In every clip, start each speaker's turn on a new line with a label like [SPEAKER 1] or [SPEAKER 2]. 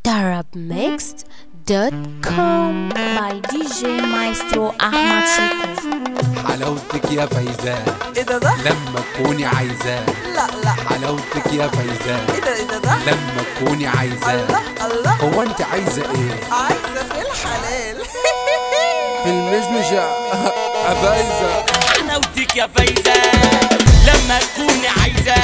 [SPEAKER 1] darabmixed.com by DJ Maestro Ahmad Chico
[SPEAKER 2] حلاوتك يا فايزة
[SPEAKER 3] ايه ده ده؟
[SPEAKER 2] لما تكوني عايزاه
[SPEAKER 3] لا لا
[SPEAKER 2] حلاوتك يا فايزة
[SPEAKER 3] ايه ده ايه ده ده؟
[SPEAKER 2] لما تكوني عايزاه
[SPEAKER 3] الله الله
[SPEAKER 2] هو انت عايزة ايه
[SPEAKER 3] عايزة في الحلال
[SPEAKER 2] في المشمش يا فايزة
[SPEAKER 4] حلاوتك يا فايزة لما تكوني عايزة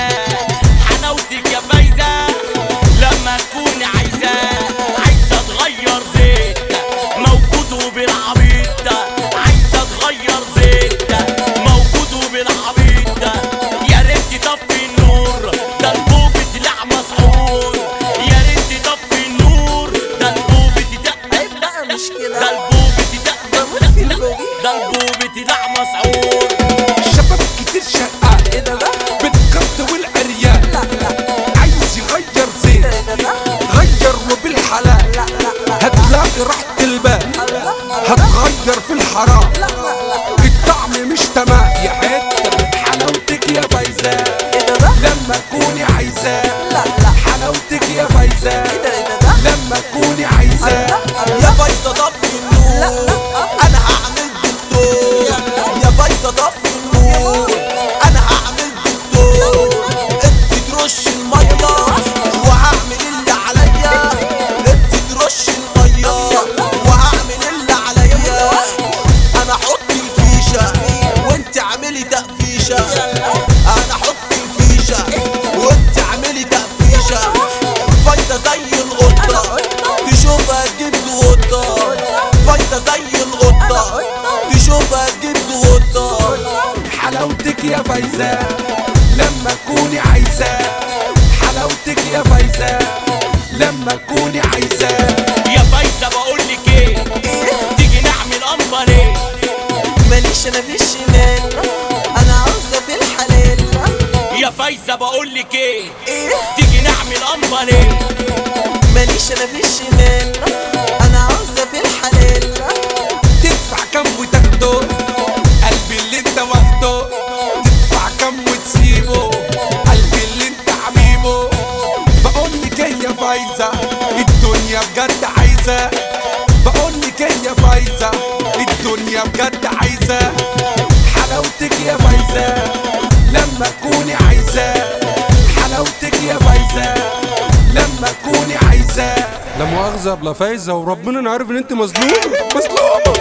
[SPEAKER 4] حلاوتك يا فايزة لما تكوني عايزة عايزة تغير زيت موجود وبالعبيط عايزة تغير زيت موجود وبالعبيط يا ريت تطفي النور ده البوب طلع مسحور يا ريت تطفي النور ده البوب طلع
[SPEAKER 3] عيب بقى مش
[SPEAKER 4] ده
[SPEAKER 3] كده
[SPEAKER 4] البوب طلع
[SPEAKER 3] بموت في البوبي
[SPEAKER 4] ده البوب طلع مسحور
[SPEAKER 2] شباب كتير شقة
[SPEAKER 3] ايه ده ده؟
[SPEAKER 2] بالقبض والعريان
[SPEAKER 3] لا لا
[SPEAKER 2] عايز يغير زيت
[SPEAKER 3] ايه ده ده؟
[SPEAKER 2] غير وبالحلال
[SPEAKER 3] لا لا لا
[SPEAKER 2] هتلاقي راحة البال
[SPEAKER 3] الله
[SPEAKER 2] هتغير في الحرام
[SPEAKER 3] لا لا لا
[SPEAKER 2] الطعم مش تمام يا حتة حلاوتك يا فايزة
[SPEAKER 3] ايه ده ده؟
[SPEAKER 2] لما تكوني عايزاه
[SPEAKER 3] لا لا
[SPEAKER 2] حلاوتك يا فايزة
[SPEAKER 3] ايه ده ايه ده ده؟
[SPEAKER 2] لما تكوني عايزاه
[SPEAKER 4] يا فايزة طفي النور انا هعمل دكتور يا فايزة طفي النور انا هعمل دكتور انت ترش المية وهعمل اللي عليا انت ترش المية وهعمل اللي عليا انا احط الفيشة وانت اعملي تقفيشة انا احط الفيشة وانت اعملي تقفيشة فايزة زي القطة تشوفها تجيب قطة فايزة زي القطة تشوفها تجيب قطة
[SPEAKER 2] حلاوتك يا فايزة لما تكوني عايزاه حلاوتك يا فايزة لما تكوني عايزاه
[SPEAKER 4] يا فايزة بقولك ايه تيجي نعمل قنبة ليه
[SPEAKER 3] ماليش انا في الشمال انا عاوزة في الحلال
[SPEAKER 4] يا فايزة بقولك ايه
[SPEAKER 3] ايه
[SPEAKER 4] تيجي نعمل قنبة ليه
[SPEAKER 3] ماليش انا في الشمال انا عاوزة في الحلال
[SPEAKER 2] تدفع كم وتاخده قلبي اللي انت واخده تدفع كم وتسيبه قلبي اللي انت حبيبه بقولك ايه يا فايزة الدنيا بجد عايزة بقولك ايه يا فايزة الدنيا بجد عايزة حلاوتك يا فايزة لما تكوني عايزاه حلاوتك يا فايزة لما تكوني عايزاه لا مؤاخذة بلا فايزة وربنا انا عارف ان انت مظلوم مظلومة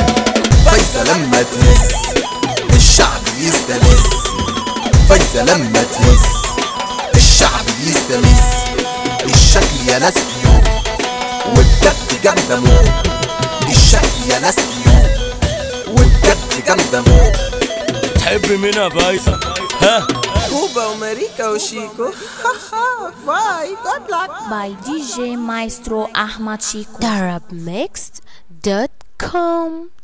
[SPEAKER 5] فايزة لما تهز الشعب يستلز فايزة لما تهز الشعب يستلز الشكل يا ناس كيوت وبجد جامدة موت الشكل يا ناس كيوت وبجد جامدة موت
[SPEAKER 4] تحب مين يا فايزة ها
[SPEAKER 3] كوبا وماريكا وشيكو باي جود لك
[SPEAKER 1] by DJ Maestro Ahmad Chico darabmixed.com